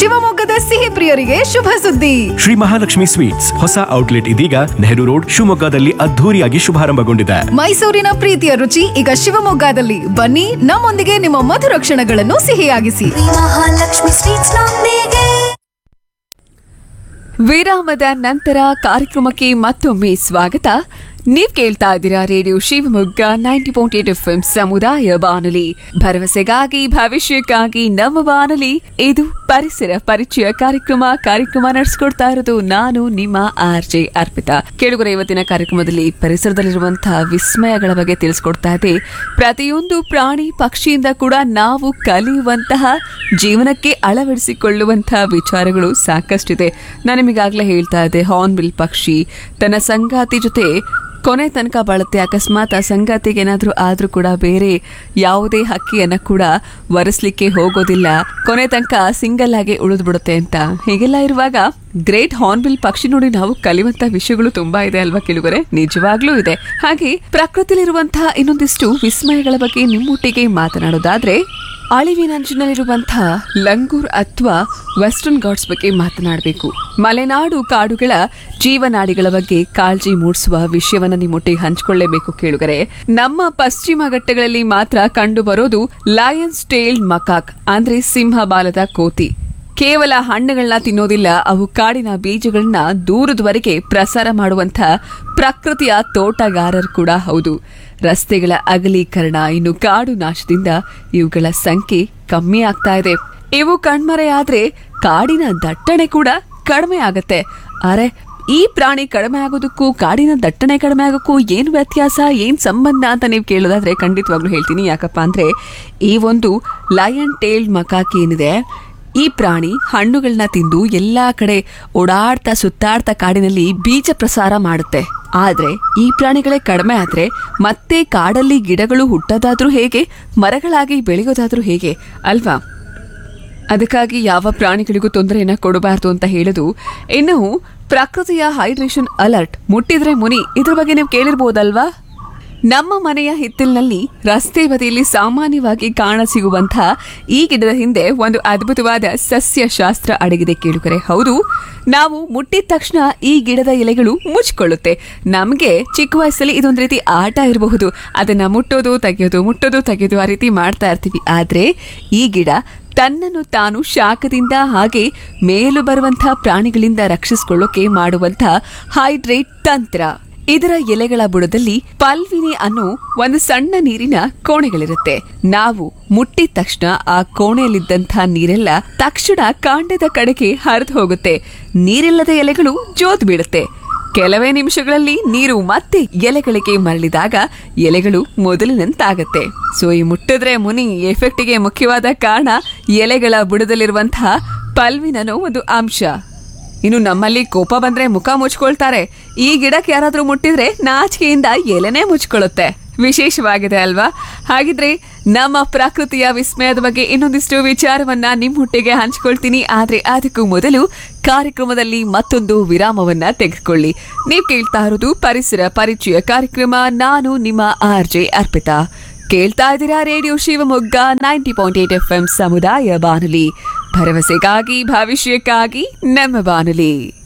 ಶಿವಮೊಗ್ಗದ ಸಿಹಿ ಪ್ರಿಯರಿಗೆ ಶುಭ ಸುದ್ದಿ ಶ್ರೀ ಮಹಾಲಕ್ಷ್ಮಿ ಸ್ವೀಟ್ಸ್ ಹೊಸ ಔಟ್ಲೆಟ್ ಇದೀಗ ನೆಹರು ರೋಡ್ ಶಿವಮೊಗ್ಗದಲ್ಲಿ ಅದ್ಧೂರಿಯಾಗಿ ಶುಭಾರಂಭಗೊಂಡಿದೆ ಮೈಸೂರಿನ ಪ್ರೀತಿಯ ರುಚಿ ಈಗ ಶಿವಮೊಗ್ಗದಲ್ಲಿ ಬನ್ನಿ ನಮ್ಮೊಂದಿಗೆ ನಿಮ್ಮ ಮಧುರ ಕ್ಷಣಗಳನ್ನು ಸಿಹಿಯಾಗಿಸಿ ಮಹಾಲಕ್ಷ್ಮಿ ಸ್ವೀಟ್ಸ್ ನೊಂದಿಗೆ ವಿರಾಮದ ನಂತರ ಕಾರ್ಯಕ್ರಮಕ್ಕೆ ಮತ್ತೊಮ್ಮೆ ಸ್ವಾಗತ ನೀವ್ ಕೇಳ್ತಾ ಇದ್ದೀರಾ radio Shivamogga ninety point eight F ಸಮುದಾಯ ಬಾನುಲಿ ಭರವಸೆಗಾಗಿ ಭವಿಷ್ಯಕ್ಕಾಗಿ ನಮ್ಮ ಬಾನುಲಿ ಇದು ಪರಿಸರ ಪರಿಚಯ ಕಾರ್ಯಕ್ರಮ ಕಾರ್ಯಕ್ರಮ ನಡೆಸ್ಕೊಡ್ತಾ ಇರೋದು ನಾನು ನಿಮ್ಮ ಆರ್ ಜೆ ಅರ್ಪಿತಾ ಕೇಳುಗರ ಇವತ್ತಿನ ಕಾರ್ಯಕ್ರಮದಲ್ಲಿ ಪರಿಸರದಲ್ಲಿರುವಂತಹ ವಿಸ್ಮಯಗಳ ಬಗ್ಗೆ ತಿಳಿಸ್ಕೊಡ್ತಾ ಇದ್ದೆ ಪ್ರತಿಯೊಂದು ಪ್ರಾಣಿ ಪಕ್ಷಿಯಿಂದ ಕೂಡ ನಾವು ಕಲಿಯುವಂತಹ ಜೀವನಕ್ಕೆ ಅಳವಡಿಸಿಕೊಳ್ಳುವಂತಹ ವಿಚಾರಗಳು ಸಾಕಷ್ಟಿದೆ ನಾನು ನಿಮಗಾಗಲೇ ಹೇಳ್ತಾ ಇದ್ದೆ ಹಾರ್ನ್ಬಿಲ್ ಪಕ್ಷಿ ತನ್ನ ಸಂಗಾತಿ ಜೊತೆ ಕೊನೆ ತನಕ ಬಾಳುತ್ತೆ ಅಕಸ್ಮಾತ್ ಆ ಸಂಗಾತಿಗೆ ಏನಾದ್ರೂ ಆದ್ರೂ ಕೂಡ ಬೇರೆ ಯಾವುದೇ ಹಕ್ಕಿಯನ್ನ ಕೂಡ ವರೆಸ್ಲಿಕ್ಕೆ ಹೋಗೋದಿಲ್ಲ ಕೊನೆ ತನಕ ಸಿಂಗಲ್ ಆಗಿ ಉಳಿದು ಬಿಡುತ್ತೆ ಅಂತ ಹೀಗೆಲ್ಲ ಇರುವಾಗ ಗ್ರೇಟ್ ಹಾರ್ನ್ಬಿಲ್ ಪಕ್ಷಿ ನೋಡಿ ನಾವು ಕಲಿಯುವಂತ ವಿಷಯಗಳು ತುಂಬಾ ಇದೆ ಅಲ್ವಾ ಕೇಳುಗರೆ ನಿಜವಾಗ್ಲೂ ಇದೆ ಹಾಗೆ ಪ್ರಕೃತಿಲಿರುವಂತಹ ಇನ್ನೊಂದಿಷ್ಟು ವಿಸ್ಮಯಗಳ ಬಗ್ಗೆ ನಿಮ್ಮೊಟ್ಟಿಗೆ ಮಾತನಾಡೋದಾದ್ರೆ ಅಳಿವಿನಂಚಿನಲ್ಲಿರುವಂತಹ ಲಂಗೂರ್ ಅಥವಾ ವೆಸ್ಟರ್ನ್ ಗಾಡ್ಸ್ ಬಗ್ಗೆ ಮಾತನಾಡಬೇಕು ಮಲೆನಾಡು ಕಾಡುಗಳ ಜೀವನಾಡಿಗಳ ಬಗ್ಗೆ ಕಾಳಜಿ ಮೂಡಿಸುವ ವಿಷಯವನ್ನ ನಿಮ್ಮೊಟ್ಟಿಗೆ ಹಂಚಿಕೊಳ್ಳೇಬೇಕು ಕೇಳುಗರೆ ನಮ್ಮ ಪಶ್ಚಿಮ ಘಟ್ಟಗಳಲ್ಲಿ ಮಾತ್ರ ಕಂಡು ಬರೋದು ಲಯನ್ಸ್ ಟೇಲ್ಡ್ ಮಕಾಕ್ ಅಂದ್ರೆ ಸಿಂಹ ಬಾಲದ ಕೋತಿ ಕೇವಲ ಹಣ್ಣುಗಳನ್ನ ತಿನ್ನೋದಿಲ್ಲ ಅವು ಕಾಡಿನ ಬೀಜಗಳನ್ನ ದೂರದವರೆಗೆ ಪ್ರಸಾರ ಮಾಡುವಂತ ಪ್ರಕೃತಿಯ ತೋಟಗಾರರು ಕೂಡ ಹೌದು ರಸ್ತೆಗಳ ಅಗಲೀಕರಣ ಇನ್ನು ಕಾಡು ನಾಶದಿಂದ ಇವುಗಳ ಸಂಖ್ಯೆ ಕಮ್ಮಿ ಆಗ್ತಾ ಇದೆ ಇವು ಕಣ್ಮರೆಯಾದ್ರೆ ಕಾಡಿನ ದಟ್ಟಣೆ ಕೂಡ ಕಡಿಮೆ ಆಗತ್ತೆ ಅರೆ ಈ ಪ್ರಾಣಿ ಕಡಿಮೆ ಆಗೋದಕ್ಕೂ ಕಾಡಿನ ದಟ್ಟಣೆ ಕಡಿಮೆ ಆಗೋಕ್ಕೂ ಏನು ವ್ಯತ್ಯಾಸ ಏನು ಸಂಬಂಧ ಅಂತ ನೀವು ಕೇಳೋದಾದ್ರೆ ಖಂಡಿತವಾಗ್ಲೂ ಹೇಳ್ತೀನಿ ಯಾಕಪ್ಪ ಅಂದ್ರೆ ಈ ಒಂದು ಲಯನ್ ಟೇಲ್ಡ್ ಮಕಾಕಿ ಏನಿದೆ ಈ ಪ್ರಾಣಿ ಹಣ್ಣುಗಳನ್ನ ತಿಂದು ಎಲ್ಲಾ ಕಡೆ ಓಡಾಡ್ತಾ ಸುತ್ತಾಡ್ತಾ ಕಾಡಿನಲ್ಲಿ ಬೀಜ ಪ್ರಸಾರ ಮಾಡುತ್ತೆ ಆದ್ರೆ ಈ ಪ್ರಾಣಿಗಳೇ ಕಡಿಮೆ ಆದ್ರೆ ಮತ್ತೆ ಕಾಡಲ್ಲಿ ಗಿಡಗಳು ಹುಟ್ಟೋದಾದ್ರೂ ಹೇಗೆ ಮರಗಳಾಗಿ ಬೆಳೆಯೋದಾದ್ರೂ ಹೇಗೆ ಅಲ್ವಾ ಅದಕ್ಕಾಗಿ ಯಾವ ಪ್ರಾಣಿಗಳಿಗೂ ತೊಂದರೆಯನ್ನ ಕೊಡಬಾರ್ದು ಅಂತ ಹೇಳೋದು ಇನ್ನು ಪ್ರಕೃತಿಯ ಹೈಡ್ರೇಷನ್ ಅಲರ್ಟ್ ಮುಟ್ಟಿದ್ರೆ ಮುನಿ ಇದ್ರ ಬಗ್ಗೆ ನೀವು ಕೇಳಿರ್ಬೋದಲ್ವಾ ನಮ್ಮ ಮನೆಯ ಹಿತ್ತಲಿನಲ್ಲಿ ರಸ್ತೆ ಬದಿಯಲ್ಲಿ ಸಾಮಾನ್ಯವಾಗಿ ಕಾಣಸಿಗುವಂತಹ ಈ ಗಿಡದ ಹಿಂದೆ ಒಂದು ಅದ್ಭುತವಾದ ಸಸ್ಯಶಾಸ್ತ್ರ ಅಡಗಿದೆ ಕೇಳುಗರೆ ಹೌದು ನಾವು ಮುಟ್ಟಿದ ತಕ್ಷಣ ಈ ಗಿಡದ ಎಲೆಗಳು ಮುಚ್ಕೊಳ್ಳುತ್ತೆ ನಮಗೆ ಚಿಕ್ಕ ವಯಸ್ಸಲ್ಲಿ ಇದೊಂದು ರೀತಿ ಆಟ ಇರಬಹುದು ಅದನ್ನ ಮುಟ್ಟೋದು ತೆಗೆಯೋದು ಮುಟ್ಟೋದು ತೆಗೆಯೋದು ಆ ರೀತಿ ಮಾಡ್ತಾ ಇರ್ತೀವಿ ಆದ್ರೆ ಈ ಗಿಡ ತನ್ನನ್ನು ತಾನು ಶಾಖದಿಂದ ಹಾಗೆ ಮೇಲು ಬರುವಂತಹ ಪ್ರಾಣಿಗಳಿಂದ ರಕ್ಷಿಸಿಕೊಳ್ಳೋಕೆ ಮಾಡುವಂತಹ ಹೈಡ್ರೇಟ್ ತಂತ್ರ ಇದರ ಎಲೆಗಳ ಬುಡದಲ್ಲಿ ಪಲ್ವಿನಿ ಅನ್ನೋ ಒಂದು ಸಣ್ಣ ನೀರಿನ ಕೋಣೆಗಳಿರುತ್ತೆ ನಾವು ಮುಟ್ಟಿದ ತಕ್ಷಣ ಆ ಕೋಣೆಯಲ್ಲಿದ್ದಂತಹ ನೀರೆಲ್ಲ ತಕ್ಷಣ ಕಾಂಡದ ಕಡೆಗೆ ಹರಿದು ಹೋಗುತ್ತೆ ನೀರಿಲ್ಲದ ಎಲೆಗಳು ಜೋತ್ ಬೀಳುತ್ತೆ ಕೆಲವೇ ನಿಮಿಷಗಳಲ್ಲಿ ನೀರು ಮತ್ತೆ ಎಲೆಗಳಿಗೆ ಮರಳಿದಾಗ ಎಲೆಗಳು ಮೊದಲಿನಂತಾಗತ್ತೆ ಸೊ ಈ ಮುಟ್ಟಿದ್ರೆ ಮುನಿ ಎಫೆಕ್ಟಿಗೆ ಮುಖ್ಯವಾದ ಕಾರಣ ಎಲೆಗಳ ಬುಡದಲ್ಲಿರುವಂತಹ ಪಲ್ವಿನನೋ ಒಂದು ಅಂಶ ಇನ್ನು ನಮ್ಮಲ್ಲಿ ಕೋಪ ಬಂದ್ರೆ ಮುಖ ಮುಚ್ಕೊಳ್ತಾರೆ ಈ ಗಿಡಕ್ಕೆ ಯಾರಾದ್ರೂ ಮುಟ್ಟಿದ್ರೆ ನಾಚಿಕೆಯಿಂದ ಎಲೆನೇ ಮುಚ್ಕೊಳ್ಳುತ್ತೆ ವಿಶೇಷವಾಗಿದೆ ಅಲ್ವಾ ಹಾಗಿದ್ರೆ ನಮ್ಮ ಪ್ರಕೃತಿಯ ವಿಸ್ಮಯದ ಬಗ್ಗೆ ಇನ್ನೊಂದಿಷ್ಟು ವಿಚಾರವನ್ನ ನಿಮ್ಮ ಹುಟ್ಟಿಗೆ ಹಂಚ್ಕೊಳ್ತೀನಿ ಆದ್ರೆ ಅದಕ್ಕೂ ಮೊದಲು ಕಾರ್ಯಕ್ರಮದಲ್ಲಿ ಮತ್ತೊಂದು ವಿರಾಮವನ್ನ ತೆಗೆದುಕೊಳ್ಳಿ ನೀವು ಕೇಳ್ತಾ ಇರೋದು ಪರಿಸರ ಪರಿಚಯ ಕಾರ್ಯಕ್ರಮ ನಾನು ನಿಮ್ಮ ಆರ್ ಜೆ ಅರ್ಪಿತಾ ಕೇಳ್ತಾ ಇದ್ದೀರಾ radio Shivamogga ninety point eight F M ಸಮುದಾಯ ಬಾನುಲಿ ಭರವಸೆಗಾಗಿ ಭವಿಷ್ಯಕ್ಕಾಗಿ ನಮ್ಮ ಬಾನುಲಿ